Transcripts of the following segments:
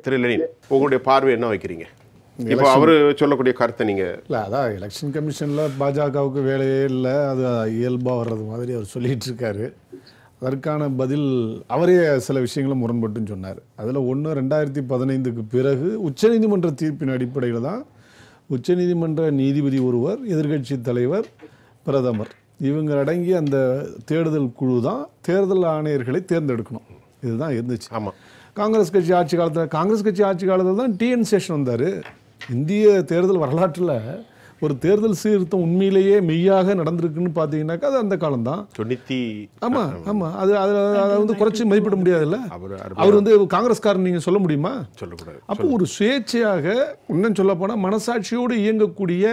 திரு Lenin உங்களுடைய பார்வை என்ன வைக்கிறீங்க இப்போ அவரு சொல்லக்கூடிய கருத்தை நீங்க இல்லை அதான் எலெக்ஷன் கமிஷனில் பாஜகவுக்கு வேலையே இல்லை அது இயல்பாக வர்றது மாதிரி அவர் சொல்லிட்டு இருக்காரு அதற்கான பதில் அவரே சில விஷயங்களை முரண்பட்டுன்னு சொன்னார் அதில் ஒன்று ரெண்டாயிரத்தி பதினைந்துக்கு பிறகு உச்சநீதிமன்ற தீர்ப்பின் அடிப்படையில் தான் உச்சநீதிமன்ற நீதிபதி ஒருவர் எதிர்க்கட்சி தலைவர் பிரதமர் இவங்க அடங்கிய அந்த தேடுதல் குழு தான் தேர்தல் ஆணையர்களை தேர்ந்தெடுக்கணும் இதுதான் இருந்துச்சு ஆமா காங்கிரஸ் கட்சி ஆட்சி காலத்தில் காங்கிரஸ் கட்சி ஆட்சி காலத்தில் தான் டிஎன் சேஷன் வந்தார் இந்திய தேர்தல் வரலாற்றில் ஒரு தேர்தல் சீர்திருத்தம் உண்மையிலேயே மெய்யாக நடந்திருக்குன்னு பார்த்தீங்கன்னாக்கா அது அந்த காலம்தான் தொண்ணூத்தி ஆமாம் ஆமாம் அது அது அதை வந்து குறைச்சி மதிப்பிட முடியாதுல்ல அவர் அவர் வந்து காங்கிரஸ்காரன் நீங்கள் சொல்ல முடியுமா சொல்லக்கூடாது அப்போ ஒரு சுயேட்சையாக இன்னும் சொல்ல போனால் மனசாட்சியோடு இயங்கக்கூடிய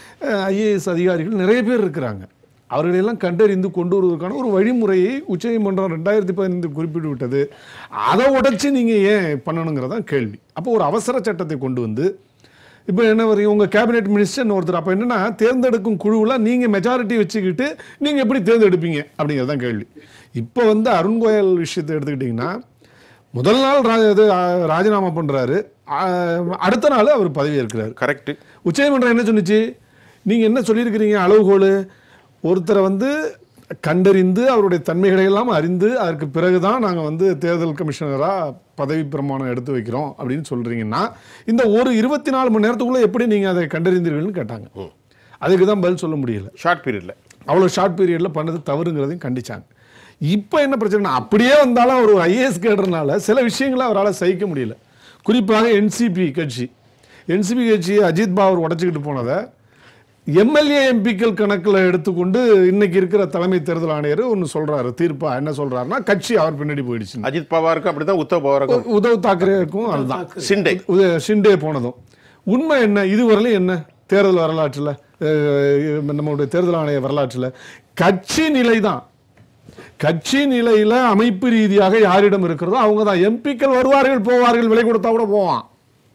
ஐஏஎஸ் அதிகாரிகள் நிறைய பேர் இருக்கிறாங்க அவர்களையெல்லாம் கண்டறிந்து கொண்டு வருவதற்கான ஒரு வழிமுறையை உச்சநீதிமன்றம் ரெண்டாயிரத்தி பதினைந்து குறிப்பிட்டு விட்டது அதை உடைச்சு நீங்கள் ஏன் பண்ணணுங்கிறதான் கேள்வி அப்போ ஒரு அவசர சட்டத்தை கொண்டு வந்து இப்போ என்ன வரையும் உங்கள் கேபினெட் மினிஸ்டர்னு ஒருத்தர் அப்போ என்னன்னா தேர்ந்தெடுக்கும் குழுவில் நீங்கள் மெஜாரிட்டி வச்சுக்கிட்டு நீங்கள் எப்படி தேர்ந்தெடுப்பீங்க அப்படிங்கிறதான் கேள்வி இப்போ வந்து அருண் கோயல் விஷயத்தை எடுத்துக்கிட்டிங்கன்னா முதல் நாள் ரா இது ஆ, ராஜினாமா பண்ணுறாரு அடுத்த நாள் அவர் பதவி ஏற்கிறார் கரெக்ட் உச்சநீதிமன்றம் என்ன சொன்னுச்சு நீங்கள் என்ன சொல்லியிருக்கிறீங்க அளவுகோல் ஒருத்தரை வந்து கண்டறிந்து அவருடைய தன்மைகளை எல்லாம் அறிந்து அதற்கு பிறகு தான் நாங்கள் வந்து தேர்தல் கமிஷனராக பதவி பிரமாணம் எடுத்து வைக்கிறோம் அப்படின்னு சொல்கிறீங்கன்னா இந்த ஒரு இருபத்தி நாலு மணி நேரத்துக்குள்ளே எப்படி நீங்கள் அதை கண்டறிந்தீர்கள்னு கேட்டாங்க அதுக்கு தான் பதில் சொல்ல முடியல ஷார்ட் பீரியட்ல அவ்வளோ ஷார்ட் பீரியடில் பண்ணது தவறுங்கிறதையும் கண்டிச்சாங்க இப்போ என்ன பிரச்சனைனா அப்படியே வந்தாலும் அவர் ஒரு ஐஏஎஸ் கேடுறனால சில விஷயங்களை அவரால் சகிக்க முடியல குறிப்பாக என்சிபி கட்சி என்சிபி கட்சி அஜித் பாவர் உடச்சிக்கிட்டு போனதை எம்எல்ஏ எம்பிக்கள் கணக்கில் எடுத்துக்கொண்டு இன்னைக்கு இருக்கிற தலைமை தேர்தல் ஆணையர் ஒன்று சொல்றாரு தீர்ப்பா என்ன சொல்றாருன்னா கட்சி அவர் பின்னாடி போயிடுச்சு அஜித் பவாருக்கும் அப்படிதான் உத்தவ் பவாருக்கும் உத்தவ் தாக்கரேக்கும் அதுதான் சிண்டே உத- ஷிண்டே போனதும் உண்மை என்ன இதுவரையிலும் என்ன தேர்தல் வரலாற்றில் நம்மளுடைய தேர்தல் ஆணைய வரலாற்றில் கட்சி நிலை தான் கட்சி நிலையில அமைப்பு ரீதியாக யாரிடம் இருக்கிறதோ அவங்க தான் எம்பிக்கள் வருவார்கள் போவார்கள் விலை கொடுத்தா கூட போவான்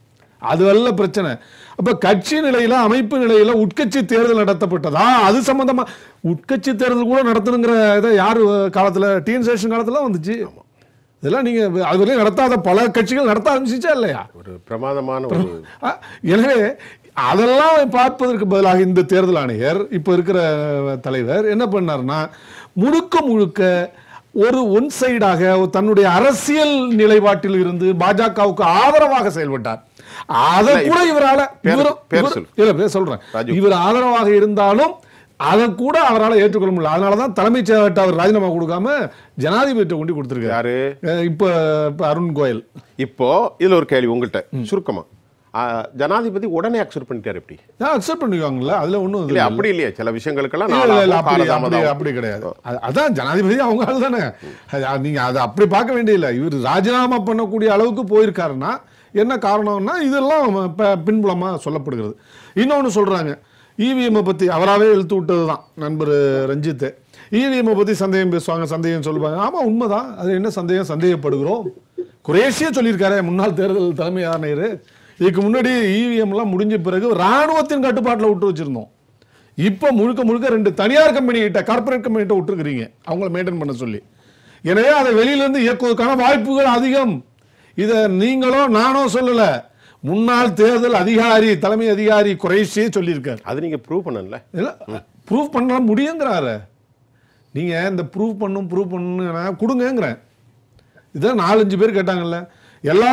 அது அல்ல பிரச்சனை அப்ப கட்சி நிலையில அமைப்பு நிலையில உட்கட்சி தேர்தல் நடத்தப்பட்டதா அது சம்பந்தமா உட்கட்சி தேர்தல் கூட நடத்தணுங்கிற இதை யார் காலத்துல டிஎன் சேஷன் காலத்துல வந்துச்சு இதெல்லாம் நீங்க அது வரையும் நடத்தாத பல கட்சிகள் நடத்த ஆரம்பிச்சிச்சா இல்லையா ஒரு பிரமாதமான ஒரு அ, எனவே அதெல்லாம் பார்ப்பதற்கு பதிலாக இந்த தேர்தல் ஆணையர் இப்போ இருக்கிற தலைவர் என்ன பண்ணார்னா முழுக்க முழுக்க ஒரு ஒன் சைடாக தன்னுடைய அரசியல் நிலைப்பாட்டில் இருந்து பாஜகவுக்கு ஆதரவாக செயல்பட்டார் அதை கூட இவரால பேர்- இவரும் பேர் இவர்- சொல்லு. இல்ல பேர் சொல்றேன் ராஜு. இவர் ஆதரவாக இருந்தாலும் அதை கூட அவரால் ஏற்றுக்கொள்ள முடியல அதனால தான் தலைமைச் செயலாளர்கிட்ட அவர் ராஜினாமா கொடுக்காம ஜனாதிபதிட்ட கொண்டு கொடுத்துருக்காரு யாரு அஹ் இப்ப இப்ப அருண் கோயல் இப்போ இதுல ஒரு கேள்வி உங்கள்கிட்ட சுருக்கமா ஆ, ஜனாதிபதி உடனே அக்செப்ட் பண்ணிட்டாரு எப்படி அக்செப்ட் பண்ணிக்குவாங்கல்ல அதுல ஒன்றும் இல்ல அப்படி இல்லையா சில விஷயங்களுக்கெல்லாம் இல்ல, இல்ல, இல்ல, நாளாகும், அப்படி காலதாமதம் அப்படி ஆகும். அப்படி கிடையாது அது- அதான் ஜனாதிபதி அவங்க ஆள் தானே அது- அது நீங்க அதை அப்படி பார்க்க வேண்டியதில்லை இவர் ராஜினாமா பண்ணக்கூடிய அளவுக்கு போயிருக்காருன்னா என்ன காரணம்னா இதெல்லாம் ப- பின்புலமா சொல்லப்படுகிறது இன்னொன்னு சொல்றாங்க இவிஎம் பத்தி அவராகவே இழுத்து விட்டது தான் நண்பர் ரஞ்சித் இவிஎம் பத்தி சந்தேகம் பேசுவாங்க சந்தேகம் சொல்லுவாங்க ஆமா உண்மைதான் அது என்ன சந்தேகம் சந்தேகப்படுகிறோம் குரேஷியா சொல்லியிருக்காரு முன்னாள் தேர்தல் தலைமை ஆணையர் இதுக்கு முன்னாடி இவிஎம் எல்லாம் முடிஞ்ச பிறகு ராணுவத்தின் கட்டுப்பாட்டில் விட்டு வச்சிருந்தோம் இப்போ முழுக்க முழுக்க ரெண்டு தனியார் கம்பெனி கிட்ட கார்ப்பரேட் கம்பெனி கிட்ட விட்டுருக்கிறீங்க அவங்கள மெயின்டைன் பண்ண சொல்லி எனவே அதை வெளியில இருந்து இயக்குவதற்கான வாய்ப்புகள் அதிகம் இதை நீங்களோ நானோ சொல்லல முன்னாள் தேர்தல் அதிகாரி தலைமை அதிகாரி குறைஷியே சொல்லியிருக்காரு அது நீங்க ப்ரூவ் பண்ணல இல்ல ப்ரூவ் பண்ண முடியுங்கிறாரு நீங்க இந்த ப்ரூவ் பண்ணும் ப்ரூவ் பண்ணுன்னா கொடுங்கங்கிறேன் இதான் நாலஞ்சு பேர் கேட்டாங்கல்ல எல்லா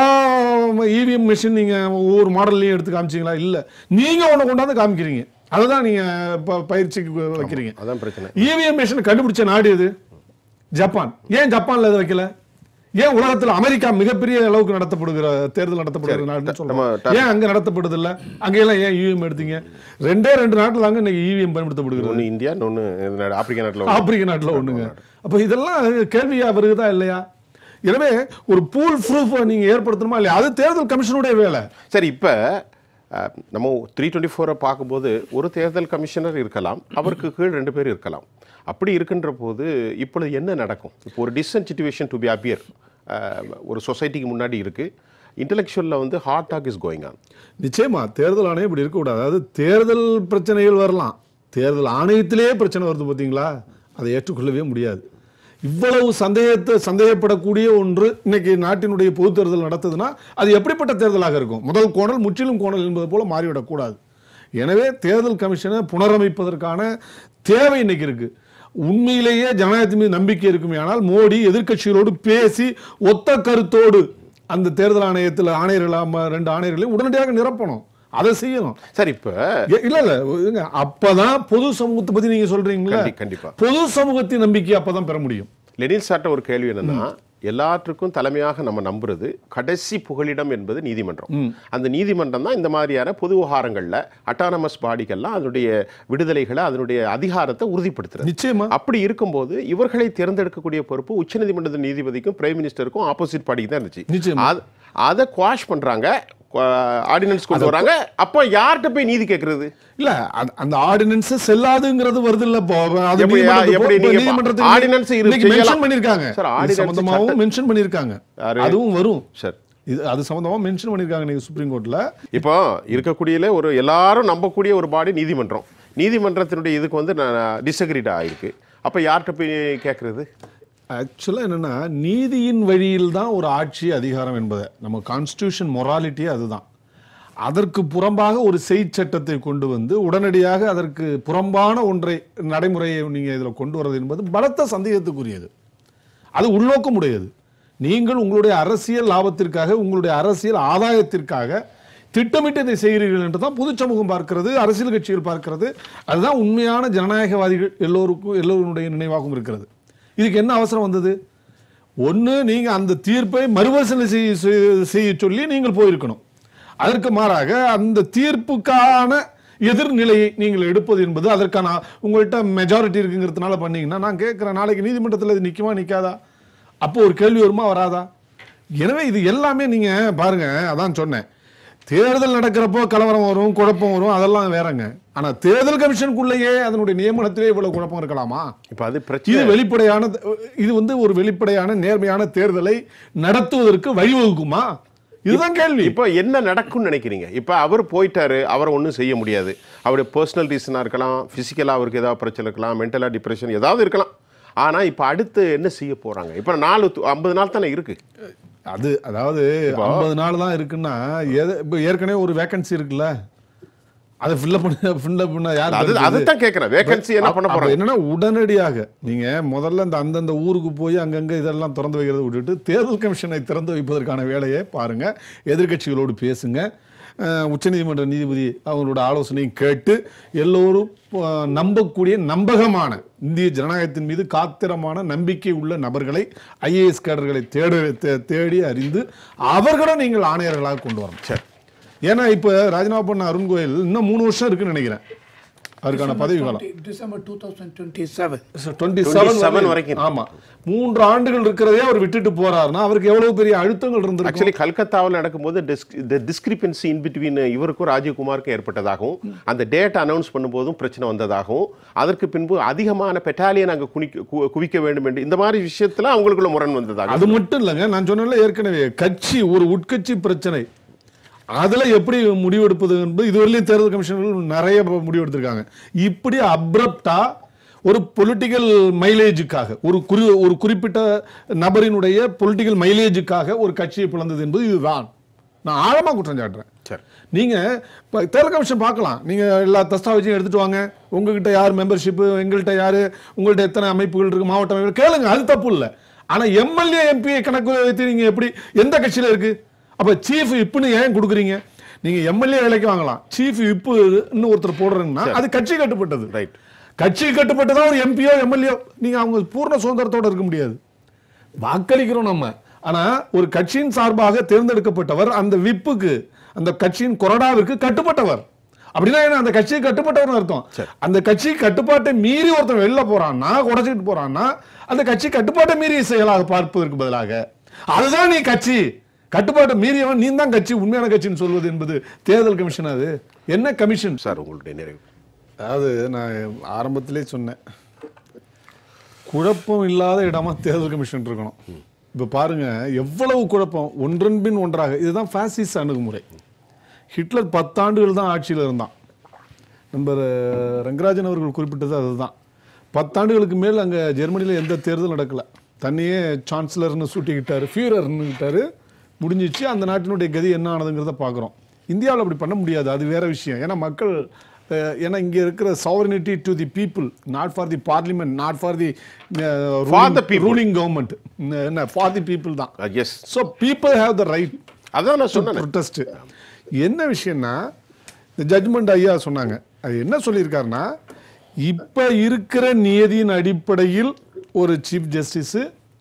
இவிஎம் மிஷின் நீங்க ஒவ்வொரு மாடல்லையும் எடுத்து காமிச்சீங்களா இல்ல நீங்க ஒண்ணு கொண்டாந்து காமிக்கிறீங்க அதை தான் நீங்க ப- பயிற்சிக்கு வைக்கிறீங்க அதான் பிரச்சனை இவிஎம் மிஷின் கண்டுபிடிச்ச நாடு எது ஜப்பான் ஏன் ஜப்பான்ல அதை வைக்கல ஏன் உலகத்துல அமெரிக்கா மிகப்பெரிய அளவுக்கு நடத்தப்படுகிற தேர்தல் நடத்தப்படுகிற நாடுன்னு நம்ம சொல்றோம் ஏன் அங்க நடத்தப்படுது இல்ல அங்கெல்லாம் ஏன் இவிஎம் எடுத்தீங்க ரெண்டே ரெண்டு நாட்டுல தாங்க இன்னைக்கு இவிஎம் பயன்படுத்தப்படுகிறது ஒன்னு இந்தியா இன்னொன்னு நாடு, ஆப்பிரிக்கா நாட்டுல ஆப்பிரிக்க நாட்டுல ஒண்ணுங்க அப்ப இதெல்லாம் கேள்வியா வருகுதா இல்லையா எனவே ஒரு பூல் ப்ரூஃப் நீங்க ஏற்படுத்தணுமா இல்லையா அது தேர்தல் கமிஷனுடைய வேலை சரி இப்ப அஹ், நம்ம த்ரீ டுவெண்ட்டி ஃபோரை பார்க்கும்போது ஒரு தேர்தல் கமிஷனர் இருக்கலாம் அவருக்கு கீழ் ரெண்டு பேர் இருக்கலாம் அப்படி இருக்கின்ற போது இப்பொழுது என்ன நடக்கும் இப்போ ஒரு decent situation to be appear ஒரு சொசைட்டிக்கு முன்னாடி இருக்கு இன்டெலெக்சுவலில் வந்து hard talk is going on நிச்சயமா தேர்தல் ஆணையம் இப்படி இருக்கக்கூடாது அதாவது தேர்தல் பிரச்சனைகள் வரலாம் தேர்தல் ஆணையத்திலே பிரச்சனை வருது பார்த்தீங்களா அதை ஏற்றுக்கொள்ளவே முடியாது இவ்வளவு சந்தேகத்தை சந்தேகப்படக்கூடிய ஒன்று இன்னைக்கு நாட்டினுடைய பொது தேர்தல் நடத்துதுன்னா அது எப்படிப்பட்ட தேர்தலாக இருக்கும் முதல் கோணல் முற்றிலும் கோணல் என்பது போல மாறிவிடக்கூடாது எனவே தேர்தல் கமிஷனை புனரமைப்பதற்கான தேவை இன்னைக்கு இருக்கு உண்மையிலேயே ஜனநாயகத்தின் மீது நம்பிக்கை இருக்குமே ஆனால் மோடி எதிர்க்கட்சிகளோடு பேசி ஒத்த கருத்தோடு அந்த தேர்தல் ஆணையத்தில் ஆணையர்கள் ஆம- ரெண்டு ஆணையர்களையும் உடனடியாக நிரப்பணும் அதை செய்யணும் சார் இப்ப ஏ- இல்ல இல்ல இருங்க. அப்பதான் பொது சமூகத்தை பத்தி நீங்க சொல்றீங்களா கண்டி- கண்டிப்பா. பொது சமூகத்தின் நம்பிக்கை அப்பதான் பெற முடியும் லெனின் சார்ட்ட ஒரு கேள்வி என்னன்னா எல்லாற்றுக்கும் தலைமையாக நம்ம நம்புறது கடைசி புகலிடம் என்பது நீதிமன்றம் அந்த நீதிமன்றம் தான் இந்த மாதிரியான பொது விவகாரங்கள்ல அட்டானமஸ் பாடிகள்லாம் அதனுடைய விடுதலைகளை அதனுடைய அதிகாரத்தை உறுதிப்படுத்துறது நிச்சயமா அப்படி இருக்கும்போது இவர்களை தேர்ந்தெடுக்கக்கூடிய பொறுப்பு உச்சநீதிமன்ற நீதிபதிக்கும் பிரைம் மினிஸ்டருக்கும் ஆப்போசிட் பார்ட்டிக்கு தான் இருந்துச்சு நிச்சயமா. அது- அதை குவாஷ் பண்றாங்க ஆர்டினன்ஸ் கொண்டு வராங்க அப்போ யார்கிட்ட போய் நீதி கேட்கறது இல்ல அந்த- அந்த ஆர்டினன்ஸ் செல்லாதுங்கிறது வருது இல்ல இப்போ அது எப்படி- நீதிமன்றத்துக்கு எப்படி போ- நீங்க நீதிமன்றத்துக்கு ordinance இரு- இன்னைக்கு செய்யலாம். mention பண்ணிருக்காங்க சார், இது ordinance சம்பந்தமாவும் சட்ட- மென்ஷன் பண்ணிருக்காங்க யாரு? அதுவும் வரும் சார் இது அது சம்பந்தமா மென்ஷன் பண்ணிருக்காங்க நீங்க சுப்ரீம் கோர்ட்ல இப்போ இருக்கக்கூடியல ஒரு எல்லாரும் நம்பக்கூடிய ஒரு பாடி நீதிமன்றம் நீதிமன்றத்தினுடைய இதுக்கு வந்து டிசக்ரிட் ஆயிருக்கு அப்போ யார்கிட்ட போய் கேட்கறது ஆக்சுவலாக என்னன்னா நீதியின் வழியில் தான் ஒரு ஆட்சி அதிகாரம் என்பது நம்ம கான்ஸ்டியூஷன் மொராலிட்டியே அதுதான் அதற்கு புறம்பாக ஒரு செய் சட்டத்தை கொண்டு வந்து உடனடியாக அதற்கு புறம்பான ஒன்றை நடைமுறையை நீங்கள் இதில் கொண்டு வரது என்பது பலத்த சந்தேகத்துக்குரியது அது உள்நோக்கம் உடையது நீங்கள் உங்களுடைய அரசியல் லாபத்திற்காக உங்களுடைய அரசியல் ஆதாயத்திற்காக திட்டமிட்டு இதை செய்கிறீர்கள் என்று தான் பொது சமூகம் பார்க்கிறது அரசியல் கட்சிகள் பார்க்கிறது அதுதான் உண்மையான ஜனநாயகவாதிகள் எல்லோருக்கும் எல்லோருடைய நினைவாகவும் இருக்கிறது இதுக்கு என்ன அவசரம் வந்தது ஒன்று நீங்கள் அந்த தீர்ப்பை மறுபரிசீலனை செய்ய செய்ய- செய்ய சொல்லி நீங்கள் போயிருக்கணும் அதற்கு மாறாக அந்த தீர்ப்புக்கான எதிர்நிலையை நீங்கள் எடுப்பது என்பது அதற்கான உங்கள்கிட்ட மெஜாரிட்டி இருக்குங்கிறதுனால பண்ணீங்கன்னா நான் கேட்குறேன் நாளைக்கு நீதிமன்றத்தில் இது நிற்குமா நிற்காதா அப்போ ஒரு கேள்வி வருமா வராதா எனவே இது எல்லாமே நீங்க பாருங்க அதான் சொன்னேன் தேர்தல் நடக்கிறப்போ கலவரம் வரும் குழப்பம் வரும் அதெல்லாம் வேறங்க ஆனா தேர்தல் கமிஷனுக்குள்ளேயே அதனுடைய நியமனத்திலே இவ்வளவு குழப்பம் இருக்கலாமா இப்போ அது இது பிரச்சனை வெளிப்படையான இது வந்து ஒரு வெளிப்படையான நேர்மையான தேர்தலை நடத்துவதற்கு வழிவகுக்குமா இதுதான் கேள்வி இப்போ என்ன நடக்கும்னு நினைக்கிறீங்க இப்போ அவர் போயிட்டாரு அவரை ஒன்றும் செய்ய முடியாது அவருடைய பர்சனல் ரீசனாக இருக்கலாம் ஃபிசிக்கலாக அவருக்கு ஏதாவது பிரச்சனை இருக்கலாம் மென்டலாக டிப்ரெஷன் ஏதாவது இருக்கலாம் ஆனால் இப்போ அடுத்து என்ன செய்ய போகிறாங்க இப்போ நாலு து- ஐம்பது நாள் தானே இருக்கு அது அதாவது ஐம்பது நாள் தான் இருக்குன்னா எது- இப்போ ஏற்கனவே ஒரு வேகன்சி இருக்குல்ல அதை ஃபில்லப் பண்ண ஃபில்லப் பண்ண யார் அது தெரிஞ்சது? அதுதான் கேட்குறேன் வேகன்சி என்ன பண்ண அப்ப போகிறாங்க என்னன்னா உடனடியாக நீங்க முதல்ல இந்த அந்தந்த ஊருக்கு போய் அங்கங்க இதெல்லாம் திறந்து வைக்கிறத விட்டுட்டு தேர்தல் கமிஷனை திறந்து வைப்பதற்கான வேலையை பாருங்க எதிர்க்கட்சிகளோடு பேசுங்க அஹ், உச்சநீதிமன்ற நீதிபதி அவங்களோட ஆலோசனையும் கேட்டு எல்லோரும் அஹ், நம்பக்கூடிய நம்பகமான இந்திய ஜனநாயகத்தின் மீது காத்திரமான நம்பிக்கை உள்ள நபர்களை ஐஏஎஸ் கேடர்களை தேட தே- தேடி அறிந்து அவர்களை நீங்கள் ஆணையர்களாக கொண்டு வரணும் சரி ஏன்னா இப்போ ராஜினாமா பண்ண அருண் கோயல் இன்னும் மூணு வருஷம் இருக்குன்னு நினைக்கிறேன் அவருக்கான பதவி காலம் 20 December 2027. டுவெண்ட்டி 27 செவன் வரைக்கும். ஆமா மூன்று ஆண்டுகள் இருக்கிறதே அவர் விட்டுட்டு போறாருன்னா அவருக்கு எவ்வளவு பெரிய அழுத்தங்கள் இருந்திருக்கு ஆக்சுவலி கல்கத்தாவில் நடக்கும்போது டிஸ்கிரிபன்சி இன் பிட்வீன் இவருக்கும் ராஜீவ்குமாருக்கும் ஏற்பட்டதாகவும் அந்த டேட் அனௌன்ஸ் பண்ணும்போதும் பிரச்சனை வந்ததாகவும் அதற்கு பின்பு அதிகமான பெட்டாலியன் அங்கே குனிக்க கு- குவிக்க வேண்டும் என்று இந்த மாதிரி விஷயத்துல அவங்களுக்குள்ள முரண் வந்ததாக அது மட்டும் இல்லைங்க நான் சொன்னேன்ல ஏற்கனவே கட்சி ஒரு உட்கட்சி பிரச்சனை அதுல எப்படி முடிவெடுப்பது என்பது இதுவரையிலும் தேர்தல் கமிஷனர்கள் நிறைய முடிவெடுத்திருக்காங்க இப்படி அப்ரப்டா ஒரு பொலிட்டிக்கல் மைலேஜுக்காக ஒரு குறி ஒரு குறிப்பிட்ட நபரினுடைய பொலிட்டிக்கல் மைலேஜுக்காக ஒரு கட்சியை பிளந்தது என்பது இதுதான் நான் ஆழமா குற்றம் சாட்டுறேன் சரி நீங்க இப்போ தேர்தல் கமிஷன் பார்க்கலாம் நீங்க எல்லா தஸ்தாவேஜையும் எடுத்துட்டு வாங்க உங்ககிட்ட யார் மெம்பர்ஷிப் எங்கள்கிட்ட யாரு உங்கள்ட்ட எத்தனை அமைப்புகள் இருக்கு மாவட்ட அமைப்புகள் கேளுங்க அது தப்பு இல்லை ஆனா எம்எல்ஏ எம்பி கணக்கு வைத்து நீங்க எப்படி எந்த கட்சியில இருக்கு அப்ப சீஃப் இப்புன்னு ஏன் கொடுக்குறீங்க நீங்க எம்எல்ஏ வேலைக்கு வாங்கலாம் சீஃப் இப்பு இன்னும் ஒருத்தர் போடுறீங்கன்னா அது கட்சி கட்டுப்பட்டது ரைட் கட்சி கட்டுப்பட்டதான் ஒரு எம்பியோ எம்எல்ஏ நீங்க அவங்க பூர்ண சுதந்திரத்தோட இருக்க முடியாது வாக்களிக்கிறோம் நம்ம ஆனா ஒரு கட்சியின் சார்பாக தேர்ந்தெடுக்கப்பட்டவர் அந்த விப்புக்கு அந்த கட்சியின் கொறடாவிற்கு கட்டுப்பட்டவர் அப்படின்னா என்ன அந்த கட்சியை கட்டுப்பட்டவர்னு அர்த்தம் அந்த கட்சி கட்டுப்பாட்டை மீறி ஒருத்தன் வெளில போறான்னா உடச்சிட்டு போறான்னா அந்த கட்சி கட்டுப்பாட்டை மீறிய செயலாக பார்ப்பதற்கு பதிலாக அதுதான் நீ கட்சி கட்டுப்பாட்டை மீறியவன் நீ தான் கட்சி உண்மையான கட்சின்னு சொல்வது என்பது தேர்தல் கமிஷன் அது என்ன கமிஷன் சார் உங்களுடைய நிறைவு அதாவது நான் ஆரம்பத்திலே சொன்னேன் குழப்பம் இல்லாத இடமா தேர்தல் கமிஷன் இருக்கணும் இப்போ பாருங்க எவ்வளவு குழப்பம் ஒன்றன் பின் ஒன்றாக இதுதான் ஃபேசிஸ் அணுகுமுறை ஹிட்லர் பத்தாண்டுகள் தான் ஆட்சியில் இருந்தான் நண்பர் ரங்கராஜன் அவர்கள் குறிப்பிட்டது அதுதான் பத்தாண்டுகளுக்கு மேல் அங்கே ஜெர்மனியில் எந்த தேர்தலும் நடக்கல தன்னையே சான்சலர்னு சூட்டிக்கிட்டாரு ஃபியூரர்னுக்கிட்டாரு முடிஞ்சிச்சு அந்த நாட்டினுடைய கதி என்ன ஆனதுங்கிறத பார்க்குறோம் இந்தியாவில் அப்படி பண்ண முடியாது அது வேற விஷயம் ஏன்னா மக்கள் அஹ், ஏன்னா இங்கே இருக்கிற sovereignty to the people not for the parliament not for the For the people. Ruling government என்ன ஃபார் தி பீப்புள் தான் yes so people have the right அதான் நான் சொன்னேன் ப்ரொட்டஸ்ட் என்ன விஷயம்னா இந்த ஜட்மெண்ட் ஐயா சொன்னாங்க அது என்ன சொல்லியிருக்காருன்னா இப்போ இருக்கிற நியதியின் அடிப்படையில் ஒரு சீஃப் ஜஸ்டிஸு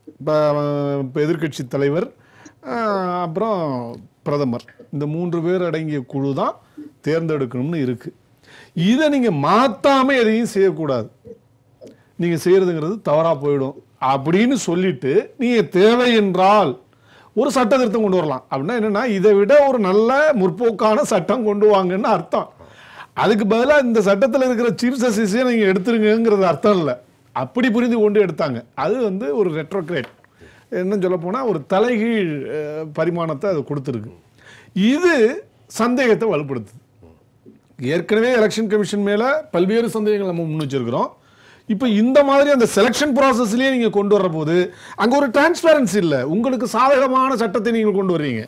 இப்போ எதிர்க்கட்சி தலைவர் ஆஹ், அப்புறம் பிரதமர் இந்த மூன்று பேர் அடங்கிய குழு தான் தேர்ந்தெடுக்கணும்னு இருக்கு இதை நீங்கள் மாற்றாம எதையும் செய்யக்கூடாது நீங்கள் செய்கிறதுங்கிறது தவறாக போயிடும் அப்படின்னு சொல்லிட்டு நீங்கள் தேவை என்றால் ஒரு சட்ட திருத்தம் கொண்டு வரலாம் அப்படின்னா என்னன்னா இதை விட ஒரு நல்ல முற்போக்கான சட்டம் கொண்டு வாங்கன்னு அர்த்தம் அதுக்கு பதிலாக இந்த சட்டத்தில் இருக்கிற சீஃப் ஜஸ்டிஸே நீங்கள் எடுத்துருங்கிறது அர்த்தம் இல்லை அப்படி புரிந்து கொண்டு எடுத்தாங்க அது வந்து ஒரு ரெட்ரோக்ரேட் என்ன சொல்ல போனால் ஒரு தலைகீழ் அஹ், பரிமாணத்தை அது கொடுத்துருக்கு இது சந்தேகத்தை வலுப்படுத்துது ஏற்கனவே எலெக்ஷன் கமிஷன் மேல பல்வேறு சந்தேகங்கள் நம்ம முன் வச்சிருக்கிறோம் இப்போ இந்த மாதிரி அந்த செலெக்ஷன் ப்ராசஸ்லயே நீங்க கொண்டு வர்ற போது அங்க ஒரு டிரான்ஸ்பேரன்சி இல்ல உங்களுக்கு சாதகமான சட்டத்தை நீங்க கொண்டு வர்றீங்க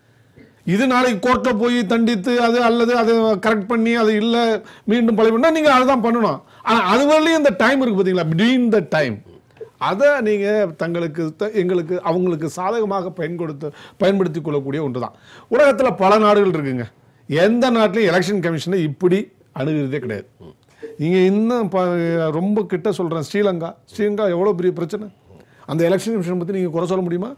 இது நாளைக்கு கோர்ட்டில் போய் தண்டித்து அது அல்லது அதை கரெக்ட் பண்ணி அது இல்லை மீண்டும் பழைய பண்ணால் நீங்கள் அதுதான் பண்ணணும் ஆனால் அது வரலையும் இந்த டைம் இருக்கு பார்த்தீங்களா பிட்வீன் த டைம் அதை நீங்கள் தங்களுக்கு த- எங்களுக்கு அவங்களுக்கு சாதகமாக பயன்படுத்த பயன்படுத்தி கொள்ளக்கூடிய ஒன்று தான் உலகத்தில் பல நாடுகள் இருக்குங்க எந்த நாட்டிலையும் எலெக்ஷன் கமிஷனை இப்படி அணுகிறதே கிடையாது இங்கே இன்னும் ப ரொம்ப கிட்ட சொல்கிறேன் ஸ்ரீலங்கா ஸ்ரீலங்கா எவ்வளோ பெரிய பிரச்சனை அந்த எலெக்ஷன் கமிஷன் பற்றி நீங்கள் குறை சொல்ல முடியுமா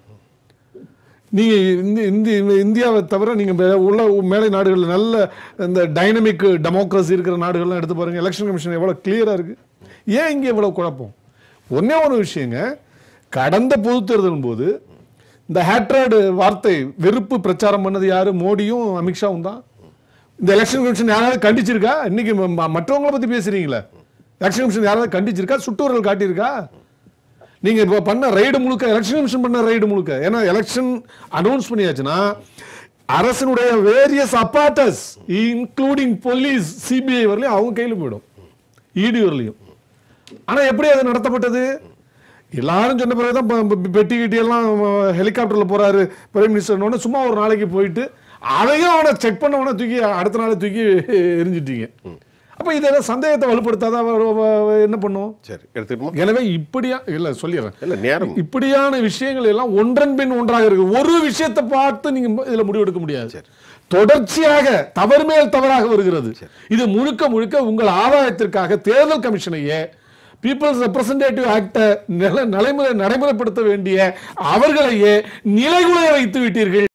நீங்கள் இந்தி இந்தி இந்தியாவை தவிர நீங்கள் உள்ள மேலை நாடுகளில் நல்ல இந்த டைனமிக் டெமோக்ரஸி இருக்கிற நாடுகள்லாம் எடுத்து பாருங்க எலெக்ஷன் கமிஷன் எவ்வளோ கிளியராக இருக்குது ஏன் இங்கே இவ்வளோ குழப்பம் ஒண்ணே ஒரு விஷயங்க கடந்த பொது தேர்தலும் போது இந்த ஹேட்ரட் வார்த்தை வெறுப்பு பிரச்சாரம் பண்ணது யாரு மோடியும் அமித்ஷாவும் தான் இந்த எலெக்ஷன் கமிஷன் யாராவது கண்டிச்சிருக்கா இன்னைக்கு ம- ம- மற்றவங்கள பத்தி பேசுறீங்களே எலெக்ஷன் கமிஷன் யாராவது கண்டிச்சிருக்கா சுட்டுவரல் காட்டியிருக்கா நீங்க இப்போ பண்ண ரைடு முழுக்க எலெக்ஷன் கமிஷன் பண்ண ரைடு முழுக்க ஏன்னா எலெக்ஷன் அனௌன்ஸ் பண்ணியாச்சுன்னா அரசனுடைய various apparatus including police CBI வரலையும் அவங்க கையில் போயிடும் இடி வரலையும் ஆனா எப்படி அது நடத்தப்பட்டது எல்லாரும் சொன்ன பிறகுதான் ப- ப- பெட்டி கிட்டி எல்லாம் ஹெலிகாப்டர்ல போறாரு பிரைம் மினிஸ்டர் சும்மா ஒரு நாளைக்கு போயிட்டு அதையும் அவனை செக் பண்ண உடனே தூக்கி அடுத்த நாளே தூக்கி எரிஞ்சிட்டீங்க அப்ப இதெல்லாம் சந்தேகத்தை வலுப்படுத்தாத அவ- அவ- அவ என்ன பண்ணும் சரி எடுத்துக்கணுமா எனவே இப்படியா இல்ல சொல்லிடுறேன் இல்ல நேரம் இப்படியான விஷயங்கள் எல்லாம் ஒன்றன் பின் ஒன்றாக இருக்கு ஒரு விஷயத்தை பார்த்து நீங்க இதுல முடிவெடுக்க முடியாது தொடர்ச்சியாக தவறு மேல் தவறாக வருகிறது இது முழுக்க முழுக்க உங்கள் ஆதாயத்திற்காக தேர்தல் கமிஷனையே பீப்புள்ஸ் ரெப்ரசன்டேட்டிவ் ஆக்டை நில நடைமுறை நடைமுறைப்படுத்த வேண்டிய அவர்களையே நிலைகுலைய வைத்து விட்டீர்கள்